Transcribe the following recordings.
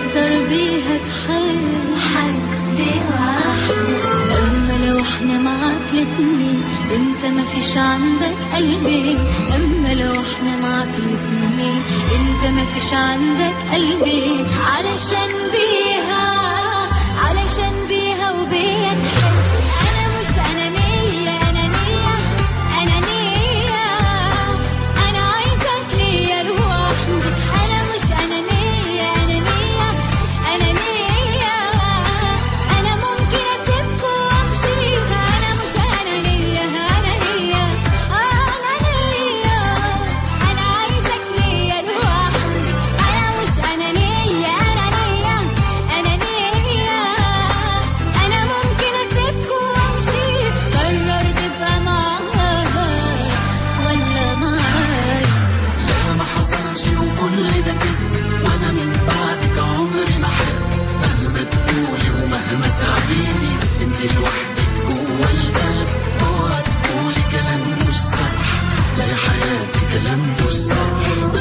تقدر بيها تحب حبي وحدك اما لو احنا معاك الاتنين انت ما فيش عندك قلبي اما لو احنا معاك الاتنين انت ما فيش عندك قلبي علشان بيها علشان بيها وبيها تحس انا مش انانية انانية انانية انا عايزك ليا لوحدي انا مش انانية انانية انانية انا ممكن اسيبكم وامشي انا مش انانية انانية انانية انا عايزك ليا لوحدي انا مش انانية انانية انانية انا ممكن اسيبكم وامشي قرر تبقى معاها ولا معايا لا ما حصلش وكل ده كده وانا من بعدك عمري ما حب مهما تقولي ومهما تعبيني انت لوحدك جوه القلب اوعى تقولي كلام مش صح لا يا حياتي كلام مش صح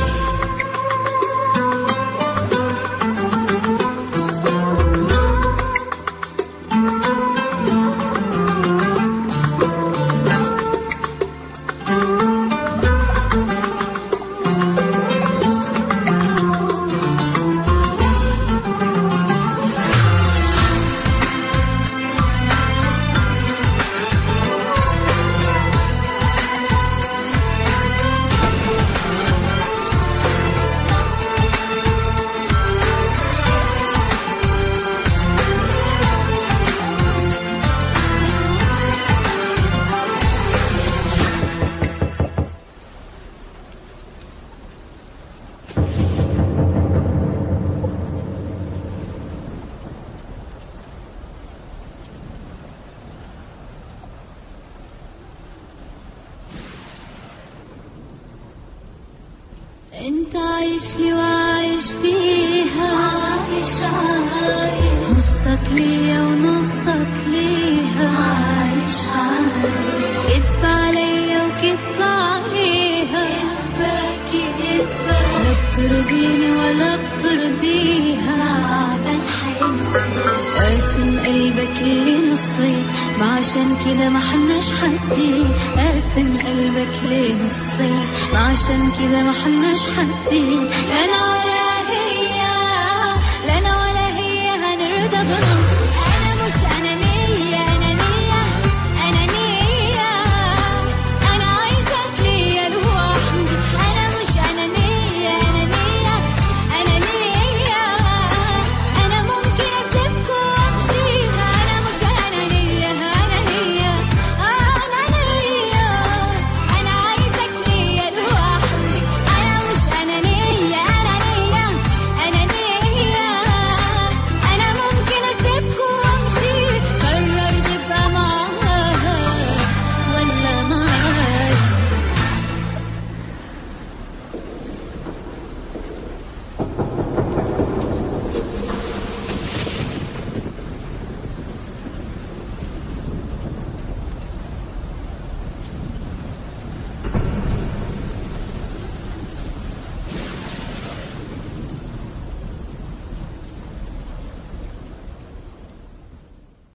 انت عايش لي وعايش بيها عايش عايش نصك ليا ونصك ليها عايش عايش كدب عليا وكدب عليها كدبك كدبك لا بترضيني ولا بترضيها صعب نحس قاسم قلبك اللي نصين ما عشان كده ما حناش حاسين قاسم قلبك ليه نصين ما عشان كده ما حناش حاسين لا انا ولا